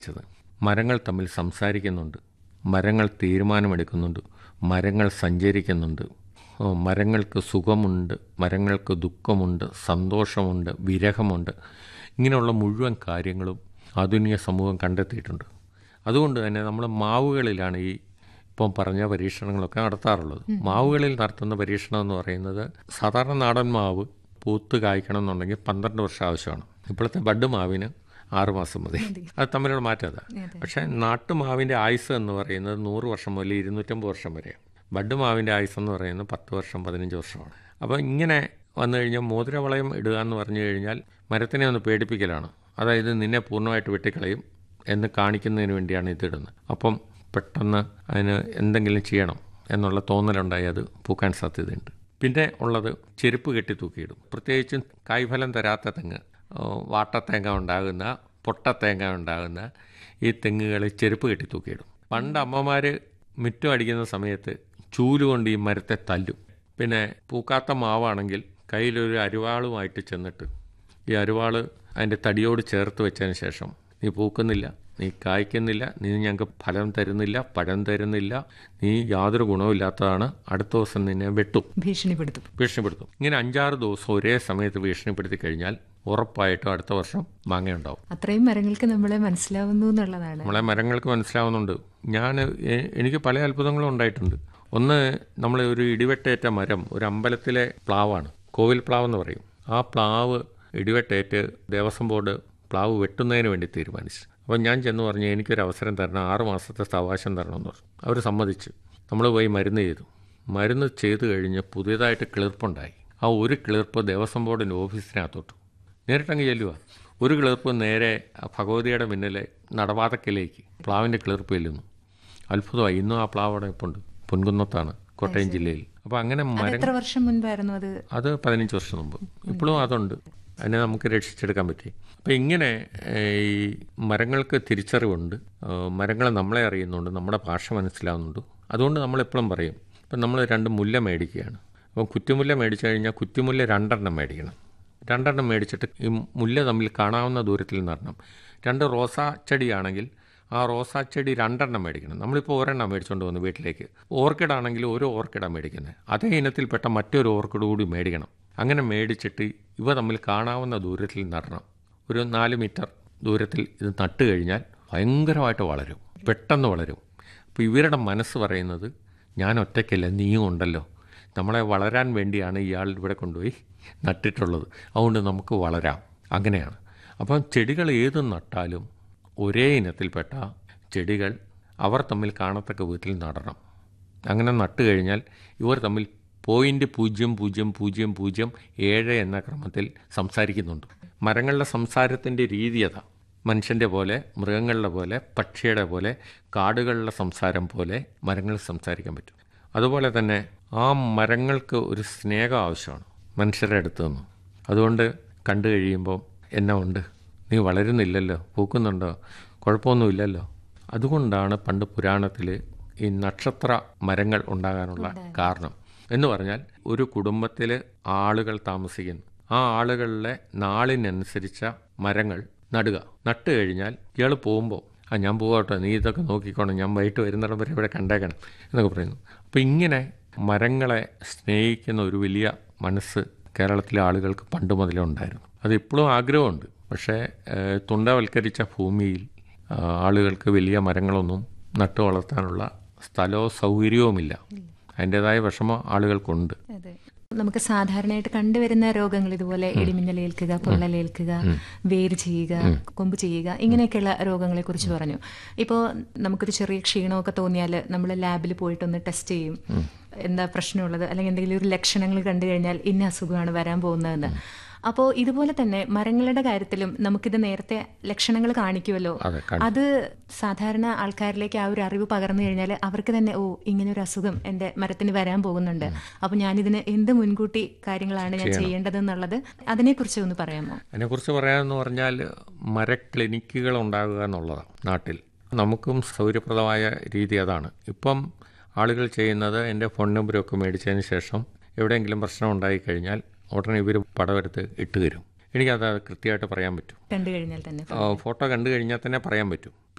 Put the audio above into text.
ച്ചത്. മരങ്ങൾ തമ്മിൽ സംസാരിക്കുന്നുണ്ട് മരങ്ങൾ തീരുമാനമെടുക്കുന്നുണ്ട് മരങ്ങൾ സഞ്ചരിക്കുന്നുണ്ട് ഓ, മരങ്ങൾക്ക് സുഖമുണ്ട് മരങ്ങൾക്ക് ദുഃഖമുണ്ട് സന്തോഷമുണ്ട് വിരഹമുണ്ട് ഇങ്ങനെയുള്ള മുഴുവൻ കാര്യങ്ങളും ആധുനിക സമൂഹം കണ്ടെത്തിയിട്ടുണ്ട് അതുകൊണ്ട് തന്നെ നമ്മൾ മാവുകളിലാണ് ഈ ഇപ്പം പറഞ്ഞ പരീക്ഷണങ്ങളൊക്കെ നടത്താറുള്ളത് മാവുകളിൽ നടത്തുന്ന പരീക്ഷണം എന്ന് പറയുന്നത് സാധാരണ നാടൻ മാവ് പൂത്ത് കായ്ക്കണം എന്നുണ്ടെങ്കിൽ പന്ത്രണ്ട് വർഷം ആവശ്യമാണ് ഇപ്പോഴത്തെ ബഡ് മാവിന് ആറ് മാസം മതി അത് തമ്മിലുള്ള മാറ്റം അതാ പക്ഷേ നാട്ടുമാവിൻ്റെ ആയുസ് എന്ന് പറയുന്നത് നൂറ് വർഷം മുതൽ ഇരുന്നൂറ്റമ്പത് വർഷം വരെയാണ് ബഡ് മാവിൻ്റെ ആയുസ് എന്ന് പറയുന്നത് പത്ത് വർഷം പതിനഞ്ച് വർഷമാണ് അപ്പോൾ ഇങ്ങനെ വന്നു കഴിഞ്ഞാൽ മോതിരവളയം ഇടുക എന്ന് പറഞ്ഞു കഴിഞ്ഞാൽ മരത്തിനെ ഒന്ന് പേടിപ്പിക്കലാണ് അതായത് നിന്നെ പൂർണ്ണമായിട്ട് വെട്ടിക്കളയും എന്ന് കാണിക്കുന്നതിന് വേണ്ടിയാണ് ഇതിടുന്നത് അപ്പം പെട്ടെന്ന് അതിന് എന്തെങ്കിലും ചെയ്യണം എന്നുള്ള തോന്നലുണ്ടായി അത് പൂക്കാൻ സാധ്യതയുണ്ട് പിന്നെ ഉള്ളത് ചെരുപ്പ് കെട്ടി തൂക്കിയിടും പ്രത്യേകിച്ചും കായ്ഫലം തരാത്ത തെങ്ങ് ഓ, വാട്ടത്തേങ്ങ ഉണ്ടാകുന്ന പൊട്ടത്തേങ്ങ ഉണ്ടാകുന്ന ഈ തെങ്ങുകളിൽ ചെരുപ്പ് കെട്ടി തൂക്കിയിടും പണ്ട് അമ്മമാർ മുറ്റം അടിക്കുന്ന സമയത്ത് ചൂലുകൊണ്ട് ഈ മരത്തെ തല്ലും പിന്നെ പൂക്കാത്ത മാവാണെങ്കിൽ കയ്യിലൊരു അരിവാളുമായിട്ട് ചെന്നിട്ട് ഈ അരിവാള് അതിൻ്റെ തടിയോട് ചേർത്ത് വെച്ചതിന് ശേഷം നീ പൂക്കുന്നില്ല നീ കായ്ക്കുന്നില്ല നീ ഞങ്ങൾക്ക് ഫലം തരുന്നില്ല പഴം തരുന്നില്ല നീ യാതൊരു ഗുണവുമില്ലാത്തതാണ് അടുത്ത ദിവസം നിന്നെ വെട്ടും ഭീഷണിപ്പെടുത്തും ഭീഷണിപ്പെടുത്തും ഇങ്ങനെ അഞ്ചാറ് ദിവസം ഒരേ സമയത്ത് ഭീഷണിപ്പെടുത്തി കഴിഞ്ഞാൽ ഉറപ്പായിട്ടും അടുത്ത വർഷം മാങ്ങയുണ്ടാവും അത്രയും മരങ്ങൾക്ക് നമ്മളെ മനസ്സിലാവുന്നു എന്നുള്ളതാണ് നമ്മളെ മരങ്ങൾക്ക് മനസ്സിലാവുന്നുണ്ട് ഞാൻ എ- എനിക്ക് പല അത്ഭുതങ്ങളും ഉണ്ടായിട്ടുണ്ട് ഒന്ന് നമ്മൾ ഒരു ഇടിവെട്ടേറ്റ മരം ഒരു അമ്പലത്തിലെ പ്ലാവാണ് കോവിൽ പ്ലാവ് എന്ന് പറയും ആ പ്ലാവ് ഇടിവെട്ടേറ്റ് ദേവസ്വം ബോർഡ് പ്ലാവ് വെട്ടുന്നതിന് വേണ്ടി തീരുമാനിച്ചു അപ്പോൾ ഞാൻ ചെന്ന് പറഞ്ഞു എനിക്കൊരു അവസരം തരണം ആറ് മാസത്തെ അവകാശം തരണമെന്ന് പറഞ്ഞു അവർ സമ്മതിച്ചു നമ്മൾ പോയി മരുന്ന് ചെയ്തു മരുന്ന് ചെയ്ത് കഴിഞ്ഞ് പുതിയതായിട്ട് കിളിർപ്പുണ്ടായി ആ ഒരു കിളിർപ്പ് ദേവസ്വം ബോർഡിൻ്റെ ഓഫീസിനകത്തോട്ട് നേരിട്ടങ്ങ് ചെല്ലുക ഒരു കിളിർപ്പ് നേരെ ആ ഭഗവതിയുടെ മുന്നിലെ നടവാതക്കിലേക്ക് പ്ലാവിൻ്റെ കിളിർപ്പ് ചെല്ലുന്നു അത്ഭുതമായി ഇന്നും ആ പ്ലാവ് അവിടെ ഇപ്പുണ്ട് പൊൻകുന്നത്താണ് കോട്ടയം ജില്ലയിൽ അപ്പോൾ അങ്ങനെ മരം എത്ര വർഷം മുൻപായിരുന്നു അത് അത് പതിനഞ്ച് വർഷം മുമ്പ് ഇപ്പോഴും അതുണ്ട് അതിനെ നമുക്ക് രക്ഷിച്ചെടുക്കാൻ പറ്റി അപ്പോൾ ഇങ്ങനെ ഏഹ്, ഈ മരങ്ങൾക്ക് തിരിച്ചറിവുണ്ട് ഏഹ്, മരങ്ങൾ നമ്മളെ അറിയുന്നുണ്ട് നമ്മുടെ ഭാഷ മനസ്സിലാവുന്നുണ്ട് അതുകൊണ്ട് നമ്മളെപ്പോഴും പറയും ഇപ്പം നമ്മൾ രണ്ട് മുല്ല മേടിക്കുകയാണ് അപ്പം കുറ്റിമുല്ല മേടിച്ചു കഴിഞ്ഞാൽ കുറ്റിമുല്ല രണ്ടെണ്ണം മേടിക്കണം രണ്ടെണ്ണം മേടിച്ചിട്ട് ഈ മുല്ല തമ്മിൽ കാണാവുന്ന ദൂരത്തിൽ നടണം രണ്ട് റോസാ ചെടിയാണെങ്കിൽ ആ റോസാ ചെടി രണ്ടെണ്ണം മേടിക്കണം നമ്മളിപ്പോൾ ഒരെണ്ണം മേടിച്ചുകൊണ്ട് വന്നു വീട്ടിലേക്ക് ഓർക്കിഡ് ആണെങ്കിൽ ഒരു ഓർക്കിഡാണ് മേടിക്കുന്നത് അതേ ഇനത്തിൽപ്പെട്ട മറ്റൊരു ഓർക്കിഡ് കൂടി മേടിക്കണം അങ്ങനെ മേടിച്ചിട്ട് ഇവ തമ്മിൽ കാണാവുന്ന ദൂരത്തിൽ നടണം ഒരു നാല് മീറ്റർ ദൂരത്തിൽ ഇത് നട്ട് കഴിഞ്ഞാൽ ഭയങ്കരമായിട്ട് വളരും പെട്ടെന്ന് വളരും അപ്പോൾ ഇവരുടെ മനസ്സ് പറയുന്നത് ഞാൻ ഒറ്റയ്ക്കല്ല നീയും ഉണ്ടല്ലോ നമ്മളെ വളരാൻ വേണ്ടിയാണ് ഇയാൾ ഇവിടെ കൊണ്ടുപോയി നട്ടിട്ടുള്ളത് അതുകൊണ്ട് നമുക്ക് വളരാം അങ്ങനെയാണ് അപ്പം ചെടികൾ ഏത് നട്ടാലും ഒരേ ഇനത്തിൽപ്പെട്ട ചെടികൾ അവർ തമ്മിൽ കാണത്തക്ക വിധത്തിൽ നടണം അങ്ങനെ നട്ട് കഴിഞ്ഞാൽ ഇവർ തമ്മിൽ പോയിൻ്റ് പൂജ്യം പൂജ്യം പൂജ്യം പൂജ്യം ഏഴ് എന്ന ക്രമത്തിൽ സംസാരിക്കുന്നുണ്ട് മരങ്ങളുടെ സംസാരത്തിൻ്റെ രീതി അതാ മനുഷ്യൻ്റെ പോലെ മൃഗങ്ങളുടെ പോലെ പക്ഷിയുടെ പോലെ കാടുകളുടെ സംസാരം പോലെ മരങ്ങൾ സംസാരിക്കാൻ പറ്റും അതുപോലെ തന്നെ ആ മരങ്ങൾക്ക് ഒരു സ്നേഹം ആവശ്യമാണ് മനുഷ്യരുടെ അടുത്ത് നിന്ന് അതുകൊണ്ട് കണ്ടു കഴിയുമ്പോൾ എന്നാ ഉണ്ട് നീ വളരുന്നില്ലല്ലോ പൂക്കുന്നുണ്ടോ കുഴപ്പമൊന്നുമില്ലല്ലോ അതുകൊണ്ടാണ് പണ്ട് പുരാണത്തിൽ ഈ നക്ഷത്ര മരങ്ങൾ ഉണ്ടാകാനുള്ള കാരണം എന്ന് പറഞ്ഞാൽ ഒരു കുടുംബത്തിൽ ആളുകൾ താമസിക്കുന്നു ആ ആളുകളിലെ നാളിനനുസരിച്ച മരങ്ങൾ നടുക നട്ട് കഴിഞ്ഞാൽ ഇയാൾ പോകുമ്പോൾ ആ ഞാൻ പോകട്ടെ നീ ഇതൊക്കെ നോക്കിക്കോണം ഞാൻ വൈകിട്ട് വരുന്നിടം വരെ ഇവിടെ കണ്ടേക്കണം എന്നൊക്കെ പറയുന്നു അപ്പോൾ ഇങ്ങനെ മരങ്ങളെ സ്നേഹിക്കുന്ന ഒരു വലിയ മനസ്സ് കേരളത്തിലെ ആളുകൾക്ക് പണ്ട് മുതലേ ഉണ്ടായിരുന്നു അത് ഇപ്പോഴും ആഗ്രഹമുണ്ട് പക്ഷേ ഏഹ്, തുണ്ടവൽക്കരിച്ച ഭൂമിയിൽ ആ, ആളുകൾക്ക് വലിയ മരങ്ങളൊന്നും നട്ടു വളർത്താനുള്ള സ്ഥലവും സൗകര്യവുമില്ല അതിൻ്റെതായ വിഷമം ആളുകൾക്കുണ്ട് അതെ നമുക്ക് സാധാരണയായിട്ട് കണ്ടുവരുന്ന രോഗങ്ങൾ ഇതുപോലെ ഇടിമിന്നലേൽക്കുക പൊള്ളലേൽക്കുക വേര് ചെയ്യുക കൊമ്പ് ചെയ്യുക ഇങ്ങനെയൊക്കെയുള്ള രോഗങ്ങളെ കുറിച്ച് പറഞ്ഞു ഇപ്പോൾ നമുക്കൊരു ചെറിയ ക്ഷീണമൊക്കെ തോന്നിയാൽ നമ്മൾ ലാബിൽ പോയിട്ടൊന്ന് ടെസ്റ്റ് ചെയ്യും എന്താ പ്രശ്നമുള്ളത് അല്ലെങ്കിൽ എന്തെങ്കിലും ഒരു ലക്ഷണങ്ങൾ കണ്ടു കഴിഞ്ഞാൽ ഇന്ന അസുഖമാണ് വരാൻ പോകുന്നതെന്ന് അപ്പോൾ ഇതുപോലെ തന്നെ മരങ്ങളുടെ കാര്യത്തിലും നമുക്കിത് നേരത്തെ ലക്ഷണങ്ങൾ കാണിക്കുമല്ലോ അതെ കണ്ടു. അത് സാധാരണ ആൾക്കാരിലേക്ക് ആ ഒരു അറിവ് പകർന്നു കഴിഞ്ഞാൽ അവർക്ക് തന്നെ ഓ ഇങ്ങനെ ഒരു അസുഖം എൻ്റെ മരത്തിന് വരാൻ പോകുന്നുണ്ട് അപ്പൊ ഞാനിതിന് എന്ത് മുൻകൂട്ടി കാര്യങ്ങളാണ് ഞാൻ ചെയ്യേണ്ടത് എന്നുള്ളത് അതിനെക്കുറിച്ച് ഒന്ന് പറയാമോ അതിനെക്കുറിച്ച് പറയാമെന്ന് പറഞ്ഞാൽ മരക്ലിനിക്കുകൾ ഉണ്ടാകുക എന്നുള്ളതാണ് നാട്ടിൽ നമുക്കും സൗകര്യപ്രദമായ രീതി അതാണ് ഇപ്പം ആളുകൾ ചെയ്യുന്നത് എൻ്റെ ഫോൺ നമ്പരൊക്കെ മേടിച്ചതിന് ശേഷം എവിടെയെങ്കിലും പ്രശ്നം ഉണ്ടായിക്കഴിഞ്ഞാൽ ഉടനെ ഇവർ പടമെടുത്ത് ഇട്ട് തരും എനിക്കത് കൃത്യമായിട്ട് പറയാൻ പറ്റും കണ്ടു കഴിഞ്ഞാൽ തന്നെ ആ, ഫോട്ടോ കണ്ടു കഴിഞ്ഞാൽ തന്നെ പറയാൻ പറ്റും